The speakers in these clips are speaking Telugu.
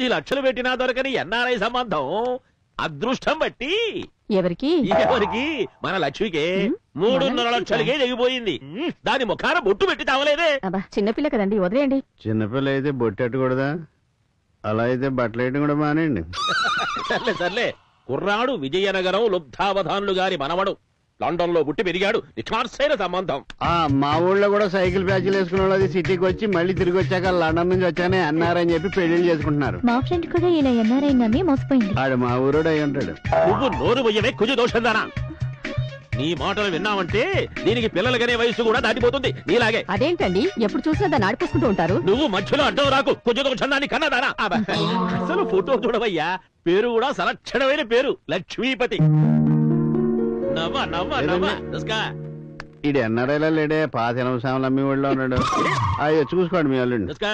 పది లక్షలు పెట్టినా దొరకని ఎన్ఆర్ఐ సంబంధం అదృష్టం బట్టి ఎవరికి ఎవరికి మన లక్ష్మికే మూడున్నర లక్షలకే దిగిపోయింది దాని ముఖాన బొట్టు పెట్టి తావలేదే అబ్బా చిన్నపిల్ల కదండి వదిలేయండి చిన్నపిల్ల అయితే బొట్టెట్టకూడదా అలా అయితే బట్టలు వేయడం కూడా మానేయండి సర్లే సర్లే కుర్రాడు విజయనగరం లుబ్ధావధానులు గారి మనవడు లండన్ లో పుట్టి పెరిగాడు నిఖార్సైన సంబంధం ఆ మా ఊళ్ళో కూడా సైకిల్ ప్యాచ్లు వేసుకున్న వాళ్ళు అది సిటీకి వచ్చి మళ్ళీ తిరిగి వచ్చాక లండన్ నుంచి వచ్చానే అన్నారని చెప్పి పెళ్లిళ్ళు చేసుకుంటున్నారు మా ఫ్రెండ్ కూడా ఇలా ఎన్ఆర్ఐ నమ్మి మోసపోయింది ఆడు మా ఊరోడు అయి ఉంటాడు నువ్వు నోరు పోయవే కుజ దోషందానా నీ మాటలు విన్నావంటే దీనికి పిల్లలకనే వయసు కూడా దాటిపోతుంది నీలాగే అదేంటండి ఎప్పుడు చూసినా దాన్ని ఆడిపోసుకుంటూ ఉంటారు నువ్వు మధ్యలో అడ్డం రాకు కుజ దోషందాన్ని కన్నదానా అబ్బా. అసలు ఫోటో చూడవయ్యా పేరు కూడా సలక్షణమైన పేరు లక్ష్మీపతి నవ్వ నవ్వ నవ్వ దుస్కా. ఈడు ఎన్ఆర్ఐలో లేడే పాత ఎనభై సామాన్లు అమ్మి ఊళ్ళో ఉన్నాడు అయ్యో చూసుకోండి మీ అల్లుండి దుస్కా.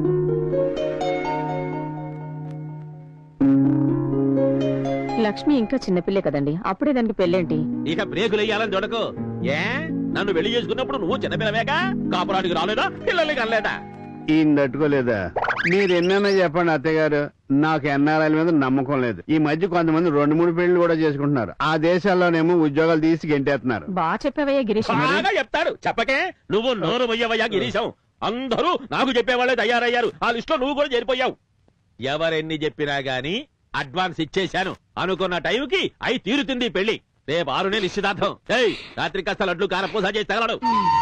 లక్ష్మి ఇంకా చిన్నపిల్లే కదండి అప్పుడే దానికి పెళ్ళేంటి ఇక బ్రేకులు వేయాలని చూడకు ఏ నన్ను పెళ్లి చేసుకున్నప్పుడు నువ్వు చిన్నపిల్లవేగా కాపురానికి రాలేదా పిల్లల్ని కనలేదా ఈయన తట్టుకోలేదా మీరు ఎన్నైనా చెప్పండి అత్తయ్య గారు నాకు ఎన్ఆర్ఐల మీద నమ్మకం లేదు ఈ మధ్య కొంతమంది రెండు మూడు పెళ్లి కూడా చేసుకుంటున్నారు ఆ దేశాల్లోనేమో ఉద్యోగాలు తీసి గెంటేస్తున్నారు బాగా చెప్పావయ్యా గిరీష్ బాగా చెప్తాడు చెప్పకే నువ్వు నోరు మొయ్యవయ్యా గిరీశం అందరూ నాకు చెప్పేవాళ్ళే తయారయ్యారు ఆ లిస్ట్ లో నువ్వు కూడా చేరిపోయావు ఎవరెన్ని చెప్పినా గాని అడ్వాన్స్ ఇచ్చేశాను అనుకున్న టైంకి అయి తీరుతుంది ఈ పెళ్లి రేపు ఆరునే నిశ్చితార్థం ఏయ్ రాత్రి కాస్త లడ్లు కారపూస చేసి తగలడు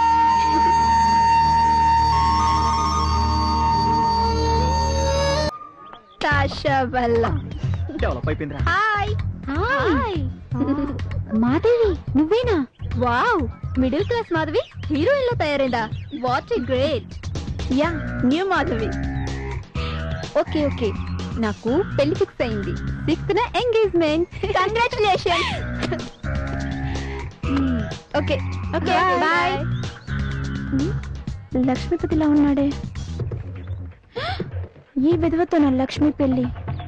హాయ్ హాయ్ మాధవి నువ్వేనా wow middle class Madhavi heroine లో తయారైందా what a great yeah new Madhavi okay okay నాకు పెళ్లి ఫిక్స్ అయింది సిక్స్త్ న engagement congratulation okay okay bye లక్ష్మీపతిలా ఉన్నాడే ఈ విధవతో నా లక్ష్మి పెళ్లి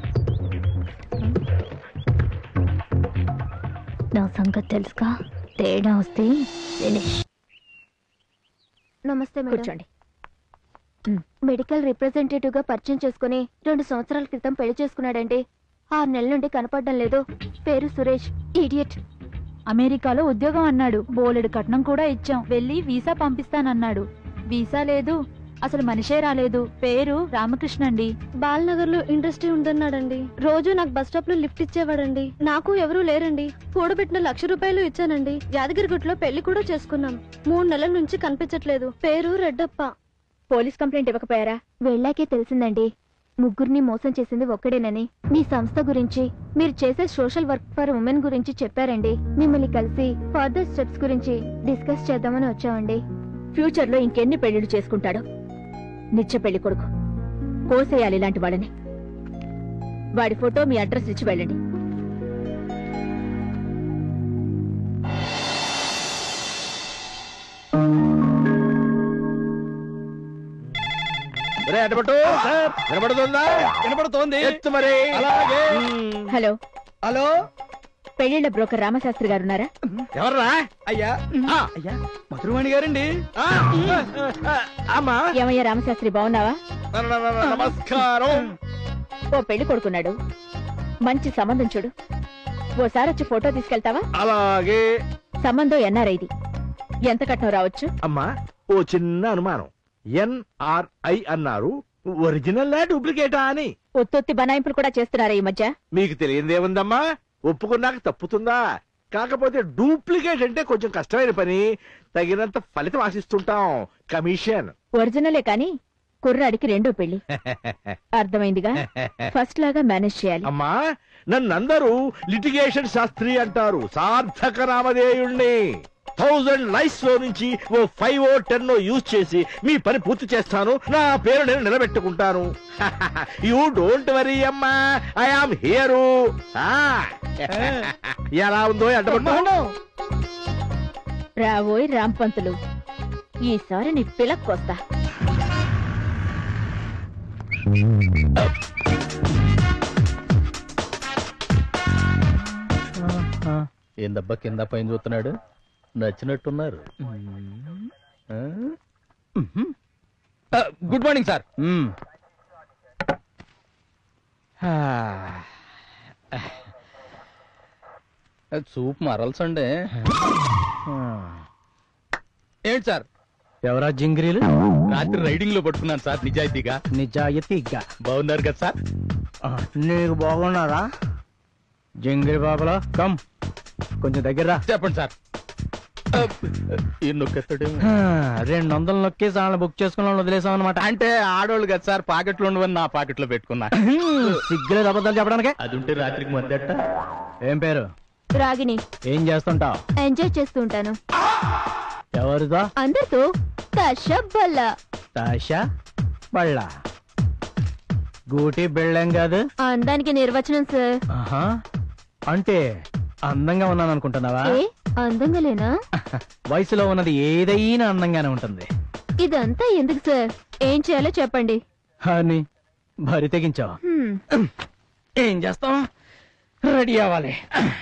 నా సంగతి తెలుసుగా తేడా వస్తే ఫినిష్ నమస్తే మేడం కూర్చోండి మెడికల్ రిప్రజెంటేటివ్ గా పరిచయం చేసుకుని రెండు సంవత్సరాల క్రితం పెళ్లి చేసుకున్నాడండి ఆరు నెలల నుండి కనపడడం లేదు పేరు సురేష్ ఇడియట్ అమెరికాలో ఉద్యోగం అన్నాడు బోలెడు కట్నం కూడా ఇచ్చాం వెళ్ళి వీసా పంపిస్తానన్నాడు వీసా లేదు అసలు మనిషే రాలేదు పేరు రామకృష్ణ అండి బాలనగర్ లో ఇండస్ట్రీ ఉందన్నాడండి రోజు నాకు బస్ స్టాప్ లో లిఫ్ట్ ఇచ్చేవాడండి నాకు ఎవరూ లేరండి కూడబెట్టిన లక్ష రూపాయలు ఇచ్చానండి యాదగిరిగుట్లో పెళ్లి కూడా చేసుకున్నాం మూడు నెలల నుంచి కనిపించట్లేదు పేరు రెడ్డప్ప పోలీస్ కంప్లైంట్ ఇవ్వకపోయారా వెళ్ళాకే తెలిసిందండి ముగ్గురిని మోసం చేసింది ఒక్కడేనని మీ సంస్థ గురించి మీరు చేసే సోషల్ వర్క్ ఫర్ ఉమెన్ గురించి చెప్పారండి మిమ్మల్ని కలిసి ఫర్దర్ స్టెప్స్ గురించి డిస్కస్ చేద్దామని వచ్చామండి ఫ్యూచర్ లో ఇంకెన్ని పెళ్లిళ్ళు చేసుకుంటాడు నిత్య పెళ్లి కొడుకు కోసేయాలి ఇలాంటి వాళ్ళని వాడి ఫోటో మీ అడ్రస్ ఇచ్చి వెళ్ళండి రే, అటుపట్టు. వినపడుతుందా వినపడుతోంది ఎత్తు మరి అలాగే హలో హలో పెళ్లిళ్ల బ్రోకర్ రామశాస్త్రి గారు ఉన్నారా ఎవర్రా అయ్యా ఆ. అయ్యా మధురవాణి గారండి ఆ, ఆ, అమ్మా ఏమయ్యా రామశాస్త్రి బాగున్నావా న- న- న- నమస్కారం ఓ పెళ్లి కొడుకున్నాడు మంచి సంబంధం చూడు ఓసారి వచ్చి ఫోటో తీసుకెళ్తావా అలాగే సంబంధం ఎన్ఆర్ఐది ఎంత కట్నం రావచ్చు అమ్మా ఓ చిన్న అనుమానం ఎన్ఆర్ఐ అన్నారు ఒరిజినల్ డూప్లికేటా అని ఒత్తొత్తి బనాయింపులు కూడా చేస్తున్నారా ఈ మధ్య మీకు తెలియదేముందమ్మా ఒప్పుకున్నాక తప్పుతుందా కాకపోతే డూప్లికేట్ అంటే కొంచెం కష్టమైన పని తగినంత ఫలితం ఆశిస్తుంటాం కమిషన్ ఒరిజినలే కాని కుర్రాడికి రెండో పెళ్లి అర్థమైందిగా ఫస్ట్ లాగా మేనేజ్ చేయాలి అమ్మా నన్నందరూ లిటిగేషన్ శాస్త్రి అంటారు సార్థక నామధేయుణ్ణి థౌజండ్ లైఫ్స్ లో నుంచి o five o ten use చేసి మీ పని పూర్తి చేస్తాను నా పేరు నేను నిలబెట్టుకుంటాను యూ డోంట్ వరీ అమ్మా ఐ ఆమ్ హియరు ఎలా ఉందో అడ్డపడ్డా రావోయ్ రాంపంతులు ఈసారి నీ పిలక్కొస్తా ఏందబ్బా కింద పైన చూస్తున్నాడు నచ్చినట్టున్నారు గుడ్ మార్నింగ్ సార్ సూప్ మరల్సండి ఏంటి సార్ ఎవరా జింగిరీలు రాత్రి రైడింగ్ లో పట్టుకున్నాను సార్ నిజాయితీగా నిజాయితీగా బాగున్నారు కదా సార్ ఆ, నీకు బాగున్నారా జింగిరి బాబులా కమ్ కొంచెం దగ్గర రా. చెప్పండి సార్ ఈ నొక్కెత్తాడు ఆ, రెండు వందలు నొక్కేసి వాళ్ళని బుక్ చేసుకున్న వాళ్ళని వదిలేసాం అనమాట అంటే ఆడోళ్ళు కదా సార్ పాకెట్లో ఉండవని నా పాకెట్లో పెట్టుకున్నా సిగ్గులేదు అబద్ధాలు చెప్పడానికి అది ఉంటే రాత్రికి మద్దట ఏం పేరు రాగిని ఏం చేస్తుంటావు ఎంజాయ్ చేస్తూ ఉంటాను ఎవరిదో అందరితో కషబ్బల్ల తాషా బళ్ళ గూటి బిళ్ళం కాదు అందానికి నిర్వచనం సార్ ఆహా అంటే అందంగా ఉన్నాను అనుకుంటున్నావా ఏ అందంగా లేనా వయసులో ఉన్నది ఏదైనా అందంగానే ఉంటుంది ఇదంతా ఎందుకు సార్ ఏం చేయాలో చెప్పండి అని భరి తెగించావు హ్మ్. ఏం చేస్తాం రెడీ అవ్వాలి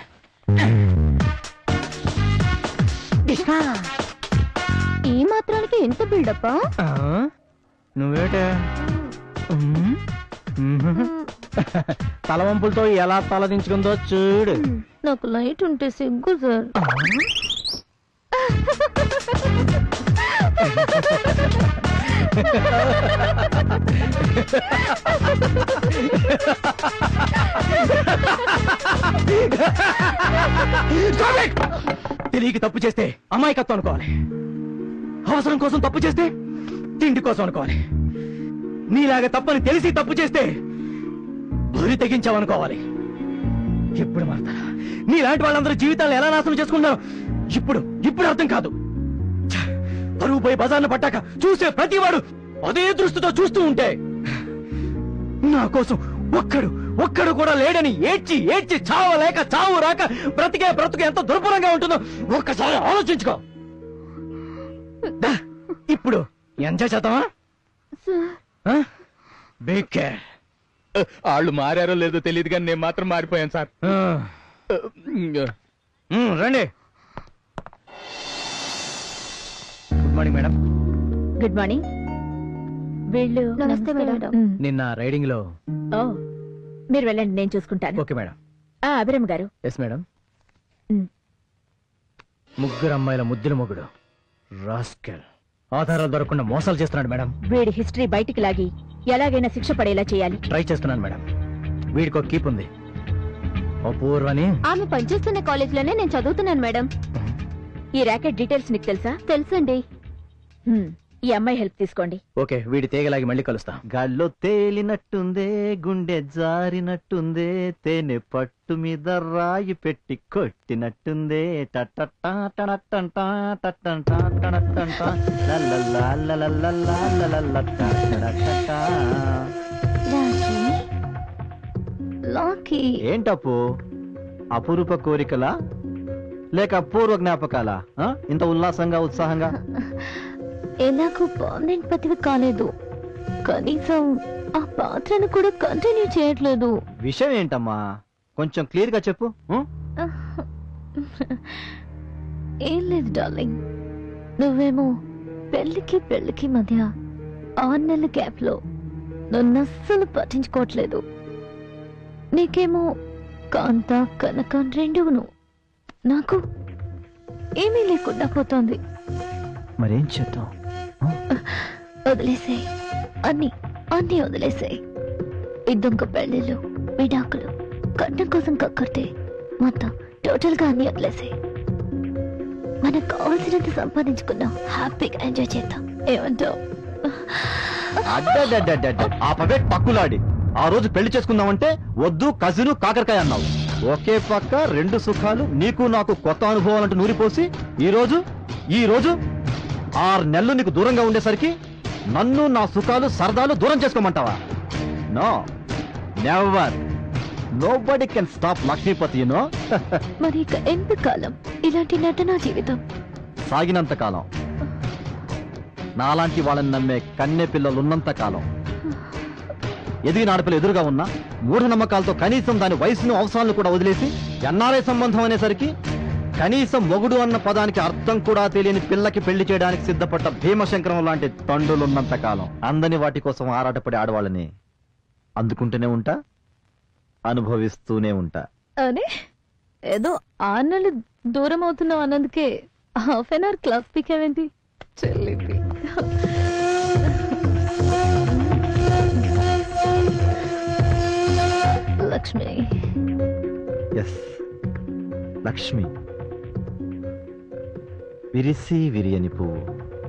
ఈ మాత్రానికి ఎంత బిల్డప్ ఆ? నువ్వేటే ఉమ్, ఉమ్. తల వంపులతో ఎలా తలదించుకుందో చూడు నాకు లైట్ ఉంటే సిగ్గు సార్ తెలియక తప్పు చేస్తే అమాయకత్వం అనుకోవాలి అవసరం కోసం తప్పు చేస్తే తిండి కోసం అనుకోవాలి నీలాగా తప్పని తెలిసి తప్పు చేస్తే బరి తెగించావనుకోవాలి ఎప్పుడు మారతారా నీలాంటి వాళ్ళందరూ జీవితాలను ఎలా నాశనం చేసుకున్నారో ఇప్పుడు ఇప్పుడు అర్థం కాదు ఛ! పరువు పోయి బజార్న పట్టాక చూసే ప్రతివాడు అదే దృష్టితో చూస్తూ ఉంటే నా కోసం ఒక్కడు ఒక్కడు కూడా లేడని ఏడ్చి ఏడ్చి చావలేక చావు రాక బ్రతికే బ్రతుకు ఎంత దుర్భరంగా ఉంటుందో ఒక్కసారి ఆలోచించుకో దా, ఇప్పుడు ఎంజాయ్ చేద్దామా సార్ బిగ్ కేర్ వాళ్ళు మారారో లేదో తెలియదు కానీ నేను మాత్రం మారిపోయాను సార్ రండి good morning madam good morning వీళ్ళు నమస్తే మేడం మ్, నిన్న రైడింగ్ లో ఓ మీరు వెళ్ళండి నేను చూసుకుంటాను ఓకే మేడం ఆ అభిరమ్ గారు ఎస్ మేడం మ్. ముగ్గురు అమ్మాయిల ముద్దుల మొగుడు రాస్కెల్ ఆధారాలు దొరకకుండా మోసాలు చేస్తున్నాడు మేడం వీడి హిస్టరీ బయటికి లాగి ఎలాగైనా శిక్ష పడేలా చేయాలి ట్రై చేస్తున్నాను మేడం వీడికి ఒక కీప్ ఉంది అపూర్వని ఆమె పనిచేస్తున్న కాలేజ్ లోనే నేను చదువుతున్నాను మేడం ఈ ర్యాకెట్ డీటెయిల్స్ నీకు తెలుసా తెలుసండి మ్, ఈ అమ్మాయి హెల్ప్ తీసుకోండి ఓకే వీడి తేగలాగి మళ్ళీ కలుస్తా గాల్లో తేలినట్టుందే గుండె జారినట్టుందే తేనె పట్టు మీద రాయి పెట్టి కొట్టినట్టుందే టటటా టడటంటా టటంటా టడటంటా లల్లల్లా లల్లల్లా లల్లల్లా టడటటా. లాకీ ఏంటప్పు అపురూప కోరికలా లేక అపూర్వ జ్ఞాపకాలా ఆ? ఇంత ఉల్లాసంగా ఉత్సాహంగా ఎలాగో పర్మనెంట్ పదవి కాలేదు కనీసం ఆ పాత్రను కూడా కంటిన్యూ చేయట్లేదు విషయం ఏంటమ్మా కొంచెం క్లియర్ గా చెప్పు ఉం? ఏం లేదు డార్లింగ్ నువ్వేమో పెళ్లికి పెళ్లికి మధ్య ఆరు నెలల గ్యాప్ లో నన్ను అస్సలు పట్టించుకోవట్లేదు నీకేమో కాంత కనకం రెండును నాకు ఏమీ లేకుండా పోతోంది మరేం చేద్దాం వదిలేసాయి అన్ని అన్ని వదిలేసాయి ఇద్దొంక పెళ్ళిళ్ళు విడాకులు కట్నం కోసం కక్కడితే మొత్తం టోటల్ గా అన్ని వదిలేసాయి మనకు కావాల్సినంత సంపాదించుకున్నాం హ్యాపీగా ఎంజాయ్ చేద్దాం ఏమంటావు అడ్డడ్డడ్డడ్డ ఆ పవేట్ పక్కులాడి ఆ రోజు పెళ్లి చేసుకుందామంటే వద్దు కజిను కాకరకాయ అన్నావు ఒకే పక్క రెండు సుఖాలు నీకు నాకు కొత్త అనుభవాలంటూ నూరిపోసి ఈ రోజు ఈ రోజు ఆరు నెలలు నీకు దూరంగా ఉండేసరికి నన్ను నా సుఖాలు సరదాలు దూరం చేసుకోమంటావా no never nobody can stop Lakshmipati no మరి ఇక ఎంతకాలం ఇలాంటి నటనా జీవితం సాగినంత కాలం నాలాంటి వాళ్ళని నమ్మే కన్నె పిల్లలు ఉన్నంత కాలం ఎదిగిన ఆడపిల్ల ఎదురుగా ఉన్నా మూఢనమ్మకాలతో కనీసం దాని వయసును అవసరాలను కూడా వదిలేసి ఎన్ఆర్ఐ సంబంధం అనేసరికి కనీసం మొగుడు అన్న పదానికి అర్థం కూడా తెలియని పిల్లకి పెళ్లి చేయడానికి సిద్ధపడ్డ భీమశంకరం లాంటి తండ్రులున్నంత కాలం అందని వాటి కోసం ఆరాటపడే ఆడవాళ్ళని అందుకుంటూనే ఉంటా అనుభవిస్తూనే ఉంటా అనే ఏదో ఆరు నెలలు దూరం అవుతున్నావు అన్నందుకే హాఫ్ అన్ అవర్ క్లాస్ పికేవేంటి చెల్లిపి లక్ష్మి ఎస్ లక్ష్మి విరిసి విరియని పువ్వు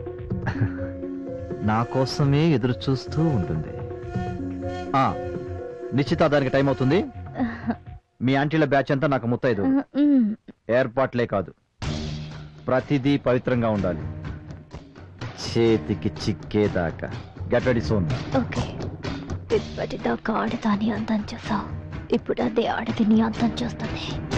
నా కోసమే ఎదురు చూస్తూ ఉంటుంది ఆ నిశ్చితార్థానికి టైం అవుతుంది మీ ఆంటీల బ్యాచ్ అంతా నాకు ముత్తైదు మ్మ్. ఏర్పాట్లే కాదు ప్రతిదీ పవిత్రంగా ఉండాలి చేతికి చిక్కేదాకా గెట్ రెడీ సోన్ ఓకే ఇప్పటిదాకా ఆడదాని అందం చూసావు ఇప్పుడు అదే ఆడది నీ అందం చూస్తుంది